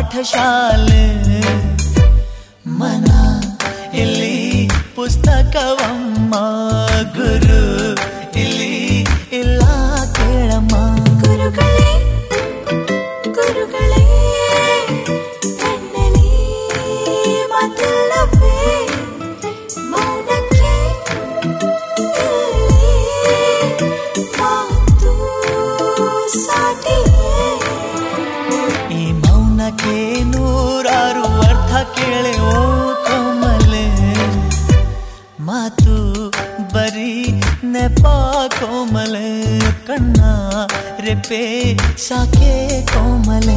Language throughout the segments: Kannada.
ಪಾಠಶಾಲೆ ಮನ ಇಲ್ಲಿ ಪುಸ್ತಕವಮ್ಮ ಗುರು ಇಲ್ಲಿ ಇಲ್ಲ ಕೇಳಮ್ಮ ಗುರುಗಳೇ ಗುರುಗಳೇ ಕಣ್ಣಲ್ಲಿ ಮಾತಿಲ್ಲವೇ ಮೌನಕ್ಕೆ ಇಲ್ಲಿ ಮಾತು ಸಾಟಿಯೇ ಈ ಮೌನಕ್ಕೆ ನೂರಾರು ಅರ್ಥ ಕೇಳೆ ಓ ಕೋಮಲೆ ಮಾತು ಬರೀ ನೆಪ ಕೋಮಲೆ ಕಣ್ಣ ರೆಪೆ ಸಾಕೆ ಕೋಮಲೆ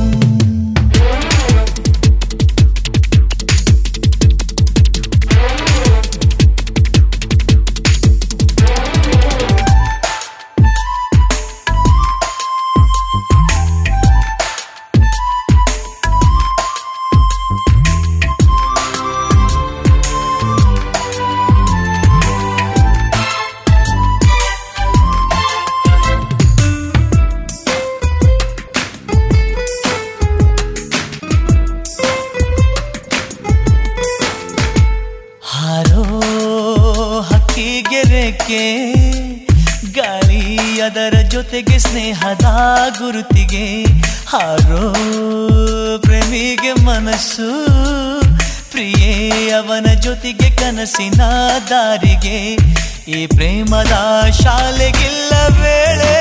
ಹಾರೋ ಹಕ್ಕಿಗೆರೆಕೆ ಗಾಳಿ ಅದರ ಜೊತೆಗೆ ಸ್ನೇಹದ ಗುರುತಿಗೆ ಹಾರೋ ಪ್ರೇಮಿಗೆ ಮನಸ್ಸು ಪ್ರಿಯೇ ಅವನ ಜೊತೆಗೆ ಕನಸಿನ ದಾರಿಗೆ ಈ ಪ್ರೇಮದ ಶಾಲೆಗಿಲ್ಲ ವೇಳೆ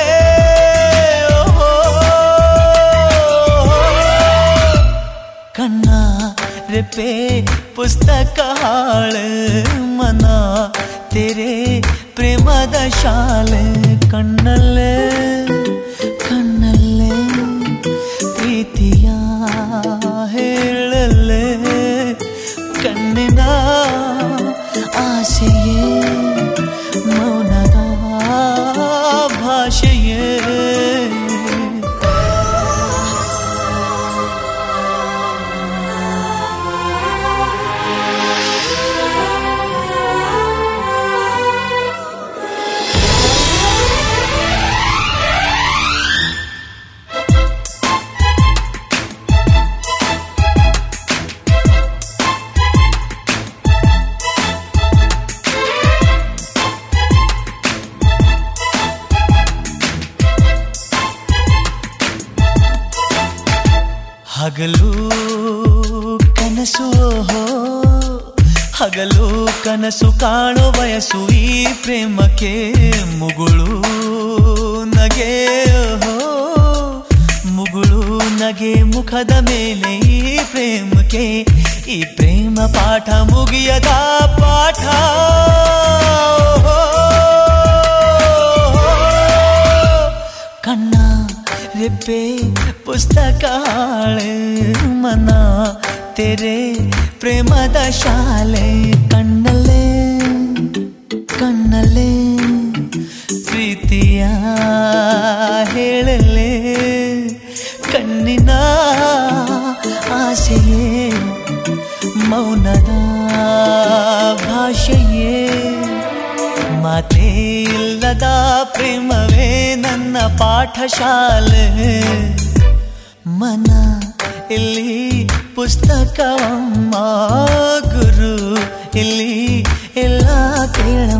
ಕಣ್ಣ ರೆಪೆ ಪುಸ್ತಕ ಹಾಳ ಮನ ತೆರೆ ಪ್ರೇಮದ ಶಾಲೆ ಕಣ್ಣಲ್ಲೇ ಕಣ್ಣಲ್ಲೇ ಪ್ರೀತಿಯ ಹೇಳಲ್ಲೇ ಕಣ್ಣಿನ ಆಸೆಯೇ ಮೌನದ ಭಾಷೆಯೇ ಹಗಲು ಕನಸು ಓಹೋ ಹಗಲು ಕನಸು ಕಾಣೋ ವಯಸ್ಸು ಈ ಪ್ರೇಮಕ್ಕೆ ಮುಗುಳು ನಗೆ ಓಹೋ ಮುಗುಳು ನಗೆ ಮುಖದ ಮೇಲೆ ಈ ಪ್ರೇಮಕ್ಕೆ ಈ ಪ್ರೇಮ ಪಾಠ ಮುಗಿಯದ ಪಾಠ ಕಣ್ಣ ರೆಬ್ಬೆ ಪುಸ್ತಕ ಹಾಳೆ ಮನ ತೆರೆ ಪ್ರೇಮದ ಶಾಲೆ ಕಣ್ಣಲ್ಲೇ ಕಣ್ಣಲ್ಲೇ ಪ್ರೀತಿಯ ಹೇಳಲೇ ಕಣ್ಣಿನ ಆಸೆಯೇ ಮೌನದ ಭಾಷೆಯೇ ಮಾತೇ ಇಲ್ಲದ ಪ್ರೇಮವೇ ನನ್ನ ಪಾಠಶಾಲೆ ಮನ ಇಲ್ಲಿ ಪುಸ್ತಕವಮ್ಮ ಗುರು ಇಲ್ಲಿ ಎಲ್ಲ ಕೇಳ